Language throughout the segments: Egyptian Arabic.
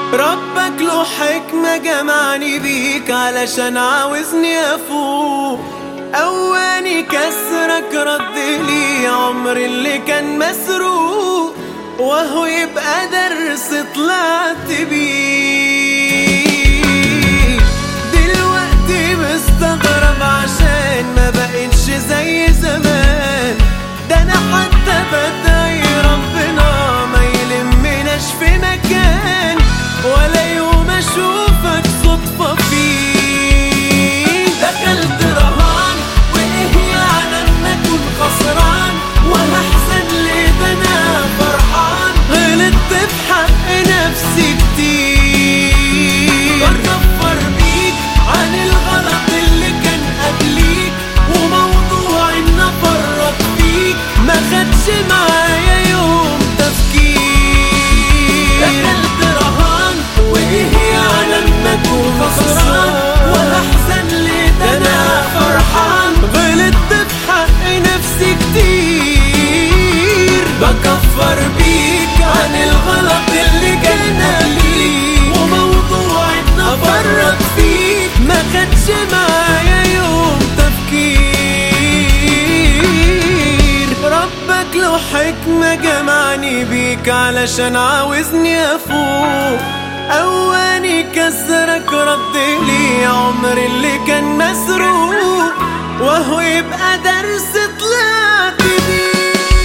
ربك له حكمة جمعني بيك علشان عاوزني أفوق أواني كسرك رد لي عمر اللي كان مسروق وهو يبقى درس طلعت بيه دلوقتي مستغرب عشان ما بقتش زي زمان ده انا حتى بدعي ربنا ما يلمناش في مكان ولا يوم اشوفك صدفة فيه دخلت رهان وايه يعني اما اكون خسران ولا احزن ليه ده انا فرحان غلطت في حق نفسي كتير بكفر بيك عن الغلط اللي كان قبليك وموضوع ان افرط فيك ما خدش معايا يوم تفكير دخلت رهان وايه يعني لما اكون خسران ولا احزن ليه ده انا فرحان غلطت في حق نفسي كتير بكفر بيك عن الغلط اللي كان قبليك وموضوع ان افرط فيك ما خدش معايا يوم تفكير ربك له حكمة جمعني بيك علشان عاوزني افوق اواني كسرك رد لي عمر اللي كان مسروق وهو يبقى درس طلعت بيه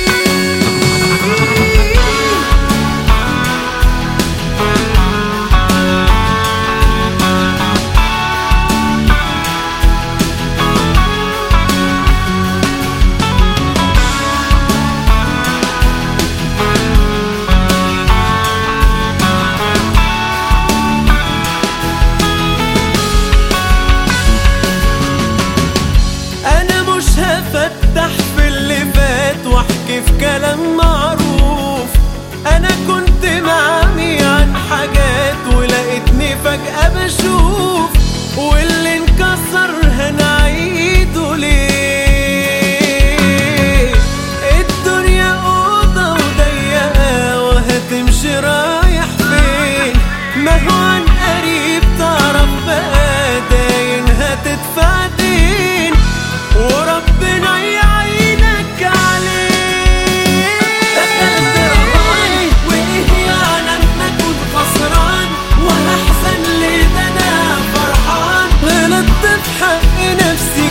انا مش هفتح في اللي فات واحكي في كلام معروف انا كنت معمي عن حاجات ولقيتني فجأة بشوف واللي انكسر هنعيده ليه الدنيا أوضة وضيقة وهتمشي رايح فين ما هو عن قريب تعرف بقى داين هتدفع دين وربنا يعينك عليه دخلت رهان وايه يعني اما اكون خسران ولا احزن ليه ده انا فرحان غلطت في حق نفسي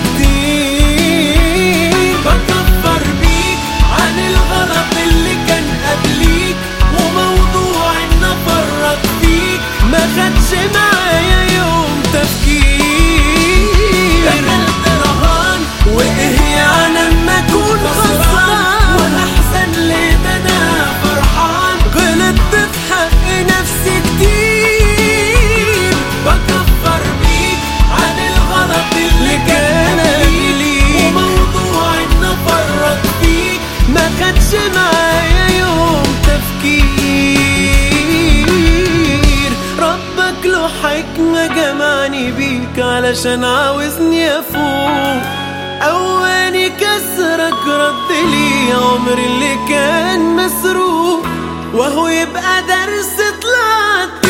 كتير بكفر بيك عن الغلط اللي كان قبليك وموضوع ان افرط فيك ما خدش معايا يوم تفكير دخلت رهان وايه يعني اما اكون خسران ولا احزن ليه ده انا فرحان غلطت في حق نفسي كتير بكفر بيك عن الغلط اللي كان قبليك وموضوع ان افرط فيك ما خدش معايا يوم تفكير ربك له حكمة جمعني بيك علشان عاوزني افوق اواني كسرك رد لي عمر اللي كان مسروق وهو يبقى درس طلعت